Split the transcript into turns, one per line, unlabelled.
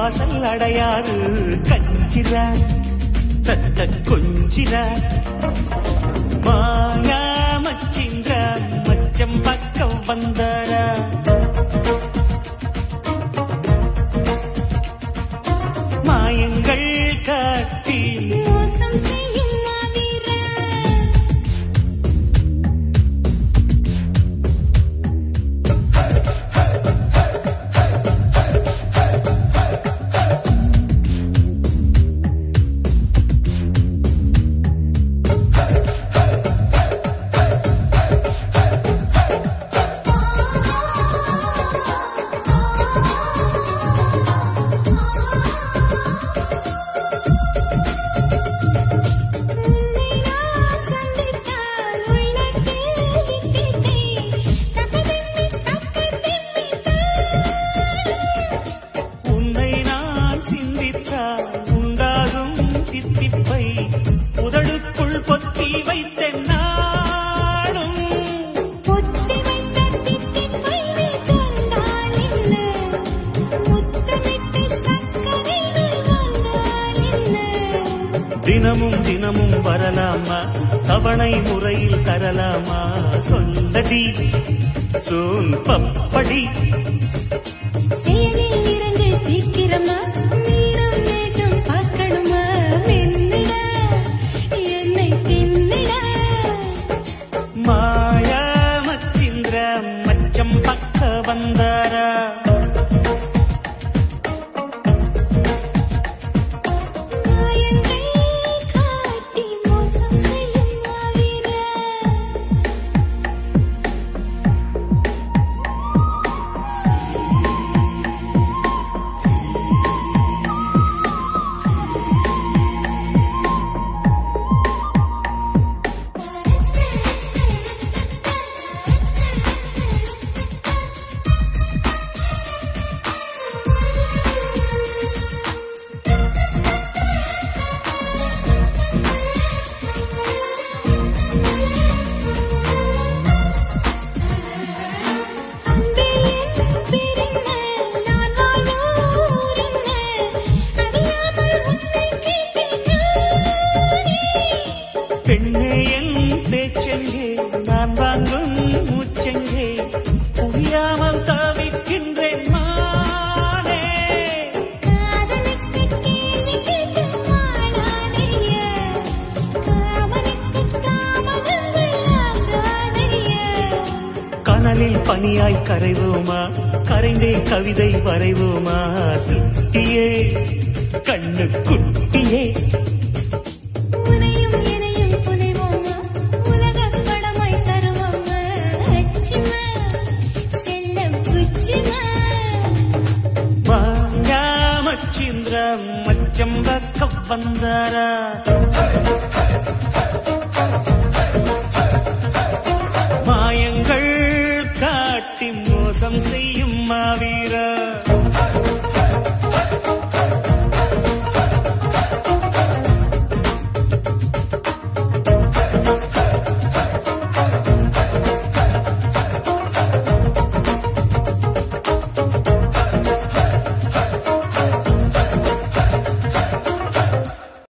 வாசல் அடையாது கஞ்சிரா தத்த கொஞ்சிரா மாயா மச்சிங்க மச்சம் பக்கம் வந்தாரா மாயங்கள் காட்டி
மோசம் செய்யும் மாவீரா உன்னை நான் சந்தித்தால் உள்ளத்தில் தித்தித்தே தகதெம்மி தக்கதெம்மி
உன்னை நான் சிந்தித்தால் உண்டாகும் தித்திப்பை உதடுக்குள் பொத்தி வைத்த நாளும்
பொத்தி வைத்த தித்திப்பை நீ தந்தால் என்ன முத்தமிட்டு சக்கரை நீ வந்தால் என்ன
தினமும் தினமும் வரலாமா தவணை முறையில் தரலாமா சொல்லடி சோன் பப்படி
செயலில் இறங்கு சீக்கிரமா மீண்டும் நேசம் பார்க்கணுமா மென்னிட என்னை தின்னிட
மாயா மச்சிந்திர மச்சம் பக்க வந்தாரா
மாயங்கள் காட்டி மோசம் செய்யும் மாவீரா அன்பே என் பேரென்ன நான் வாழும் ஊரென்ன அறியாமல் உன்னை கேட்டேன் நானே
பெண்ணே என் பேச்செங்கே நான் வாங்கும் மூச்செங்கே புரியாமல் தவிக்கின்றேன் மானே
காதலுக்கு கேள்வி கேட்டு மாடாதேய காமனுக்கு தாமதங்கள் ஆகாதேய
கனலில் பனியாய் கரைவோமா கரைந்தே கவிதை வரைவோமா சித்தியே கண்ணு குட்டியே
உனையும் இணையும் புனைவோமா உலகப் படமாய் தருவோமா அச்சிமா செல்லம் குச்சிமா
மாயா மச்சிந்திர மச்சம் பக்க வந்தாரா